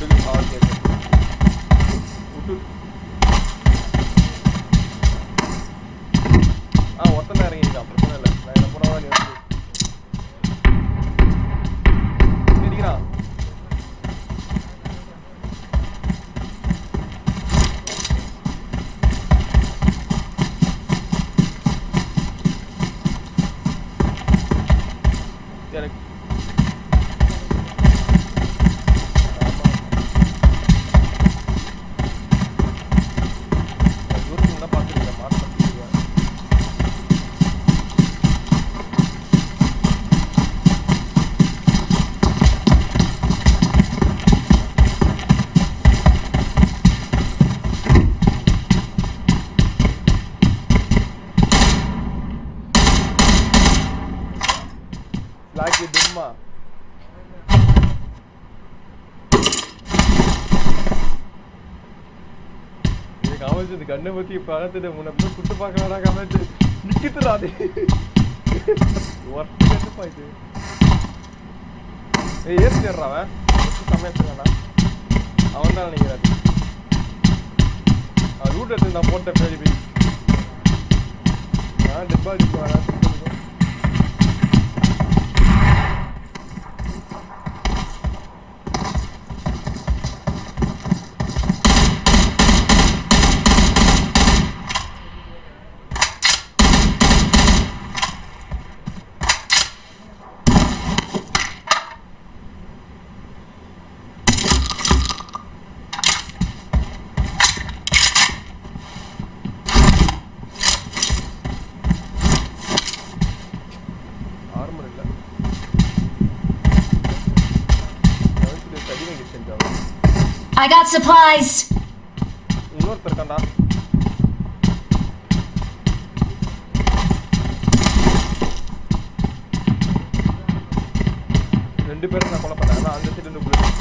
இது ஆ ஓகே விட்டு ஆ ஒருத்தன் தான் இறங்கிருக்கான் பிரச்சனை இல்லை நான் என்ன போனவா நீ வந்து இருக்கிறான் எனக்கு ஆமா. நான் தூரத்துல இருந்தா பார்த்துருக்கேன், mark பண்ணிருக்கேன். Like dumma. இது காமிச்சு இந்த கண்ணை பத்தி பணத்தை முன்ன குட்டு பார்க்கலாடா காமிச்சு நிக்கிட்டுடா அது ஒர்த்து கண்டுப்பா இது ஏய் ஏறிடுறா அவன் ஒர்த்து சமைச்சிருக்கானா அவன் தான் நினைக்கிறாரு அவன் ரூட் எடுத்து நான் போட்ட பேடி போய் நான் டெப்பா அடிப்பான் ஆர்மர் இல்ல செவன்த் ஸ்டடி வேண்டி செஞ்சாங்க I got supplies! இன்னொருத்தர் இருக்கான்டா ரெண்டு பேரும் நான் கொலை பண்ணேன் ஆனா அந்த சைடு இருந்து புல்லட்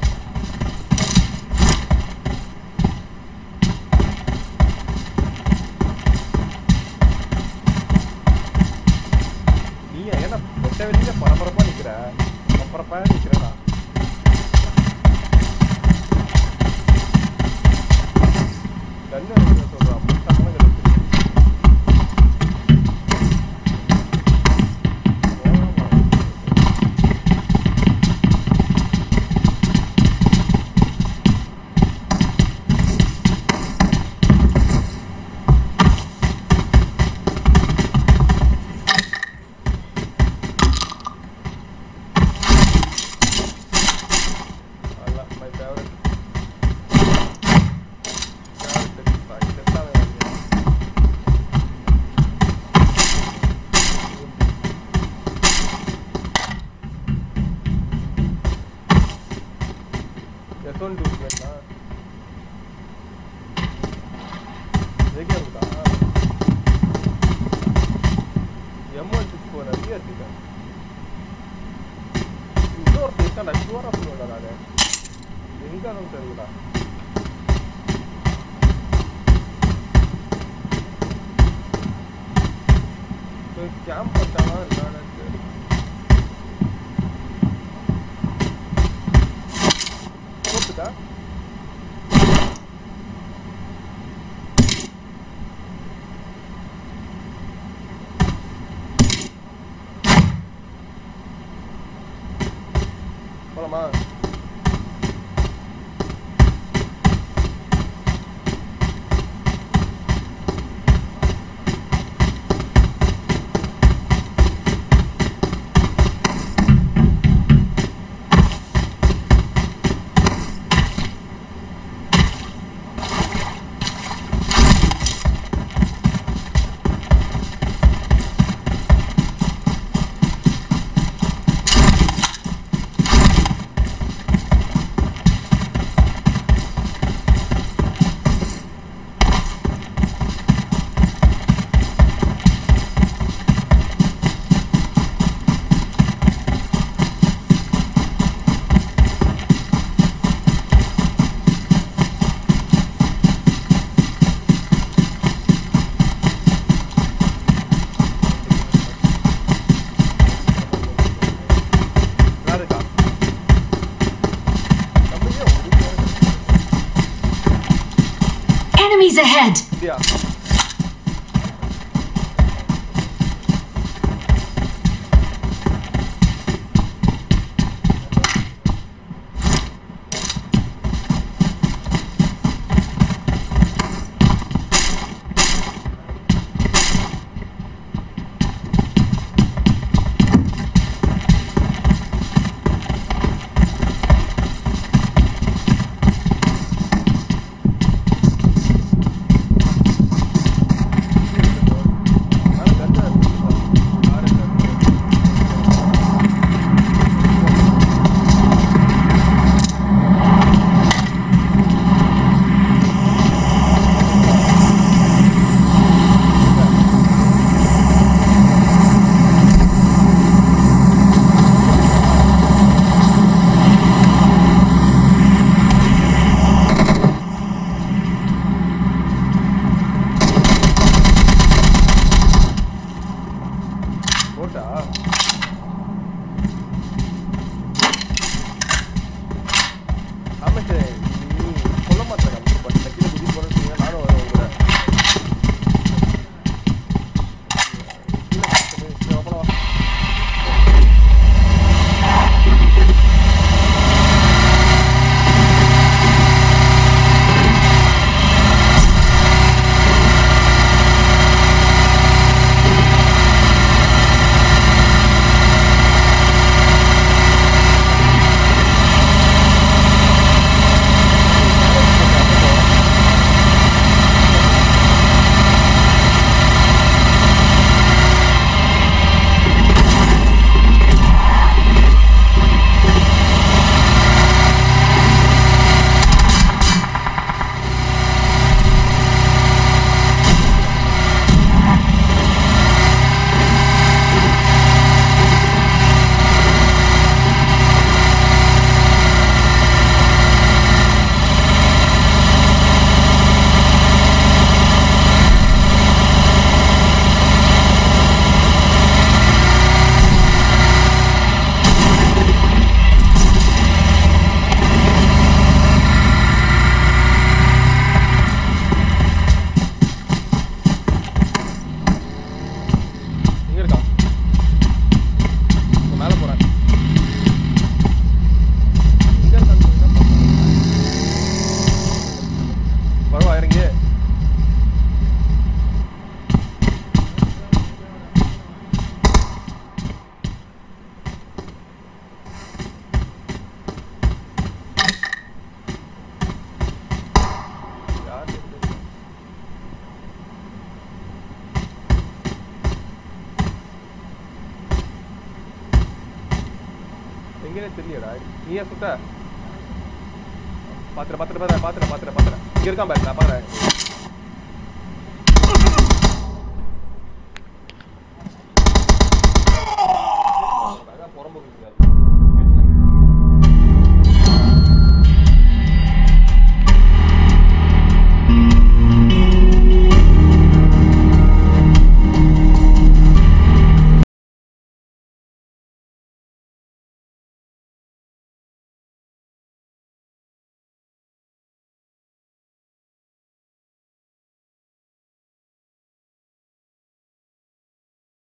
நீ ஏன்னா வெட்ட வெளியில பரபரப்பா நிக்கிற பரபரப்பா நிக்கிறடா கண்ணு அடிக்கிற சொல்றான் புத்தகம் கிடைச்சு Allah, my favorite. Favorite design. செத்தாவே வாங்கியா. S1 2 வேணா? எங்கே இருக்குதா? M1 64 நிறைய இருக்குதா? இன்னொரு இருக்காண்டா ஷுவரா சொல்லுவேன்டா நானு எங்க அளவு தெரியுதா கேம்ப் வச்சானா என்னன்னு தெரியல. போட்டுட்டா போலாமா Enemies ahead! அப்படியா ஆனா கண்ணா இருக்கு. ஆறு கண்ணு. போட்டா ஆமா சார் நீ சொல்ல மாட்டேங்க பட் நக்கில குதி போறேன்னு சொன்னீங்க நானும் வரேன் உங்க கூட கீழே போட்டு, சரி, அப்புறம் வா. எங்க இருக்கான் இப்ப மேல போறேன் எங்க இருக்கான்னு சொல்லுங்க, பார்ப்போம். வரவா இறங்கி யார் இது? எங்கேனே தெரியலடா நீயே சுட்ட பாத்துற பாத்துற பாத்துற பாத்துற பாத்துற பாத்துற இங்க இருக்கான் பாரு நான் பாக்குறேன்